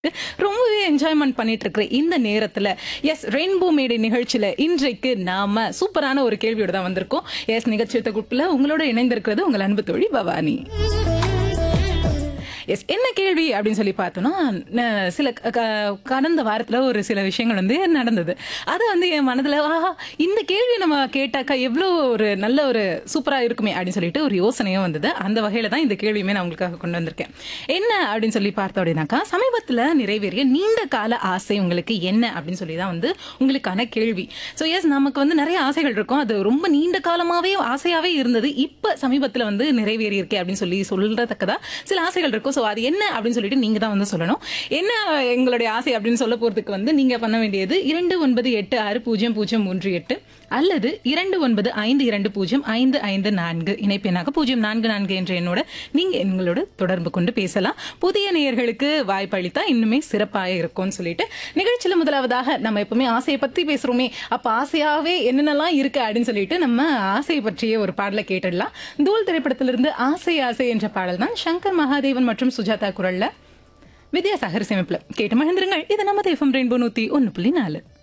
ரொம்பவே என்ஜாய்மெண்ட் பண்ணிட்டு இருக்கிற இந்த நேரத்துல எஸ் ரெயின்போ மேடை நிகழ்ச்சியில இன்றைக்கு நாம சூப்பரான ஒரு கேள்வியோட தான் வந்திருக்கோம் எஸ் நிகழ்ச்சி தொகுப்புல உங்களோட இணைந்திருக்கிறது உங்கள் அன்பு தோழி பவானி எஸ் என்ன கேள்வி அப்படின்னு சொல்லி பார்த்தோம்னா ந- சில க- க- கடந்த வாரத்துல ஒரு சில விஷயங்கள் வந்து நடந்தது அது வந்து என் மனதுல ஆஹா இந்த கேள்வி நம்ம கேட்டாக்கா எவ்வளோ ஒரு நல்ல ஒரு சூப்பரா இருக்குமே அப்படின்னு சொல்லிட்டு ஒரு யோசனையும் வந்தது அந்த வகையில தான் இந்த கேள்வியுமே நான் உங்களுக்காக கொண்டு வந்திருக்கேன் என்ன அப்படின்னு சொல்லி பார்த்தோம் அப்படின்னாக்கா சமீபத்துல நிறைவேறிய நீண்ட கால ஆசை உங்களுக்கு என்ன அப்படின்னு சொல்லி தான் வந்து உங்களுக்கான கேள்வி ஸோ எஸ் நமக்கு வந்து நிறைய ஆசைகள் இருக்கும் அது ரொம்ப நீண்ட காலமாவே ஆசையாவே இருந்தது இப்ப சமீபத்துல வந்து நிறைவேறி இருக்கே அப்படின்னு சொல்லி சொல்றதுக்கதா சில ஆசைகள் இருக்கும் ஸோ அது என்ன அப்படின்னு சொல்லிட்டு நீங்க தான் வந்து சொல்லணும் என்ன எங்களுடைய ஆசை அப்படின்னு சொல்ல போறதுக்கு வந்து நீங்க பண்ண வேண்டியது இரண்டு ஒன்பது எட்டு ஆறு பூஜ்ஜியம் பூஜ்ஜியம் மூன்று எட்டு அல்லது இரண்டு ஒன்பது ஐந்து இரண்டு பூஜ்ஜியம் ஐந்து ஐந்து நான்கு இணைப்பெண்ணாக பூஜ்ஜியம் நான்கு நான்கு என்ற எண்ணோட நீங்க எங்களோட தொடர்பு கொண்டு பேசலாம் புதிய நேயர்களுக்கு வாய்ப்பு அளித்தா இன்னுமே சிறப்பாக இருக்கும்னு சொல்லிட்டு நிகழ்ச்சியில முதலாவதாக நம்ம எப்பவுமே ஆசையை பத்தி பேசுறோமே அப்ப ஆசையாவே என்னென்னலாம் இருக்கு அப்படின்னு சொல்லிட்டு நம்ம ஆசையை பற்றிய ஒரு பாடலை கேட்டுடலாம் தூள் திரைப்படத்திலிருந்து ஆசை ஆசை என்ற பாடல் தான் சங்கர் மகாதேவன் மற்றும் சுஜாதா குரல்ல வித்யாசாகர் சேமிப்புல கேட்டு மகிழ்ந்துருங்கள் இது நம்ம தேஃபம் ரெயின்போ நூத்தி ஒன்னு புள்ளி நாலு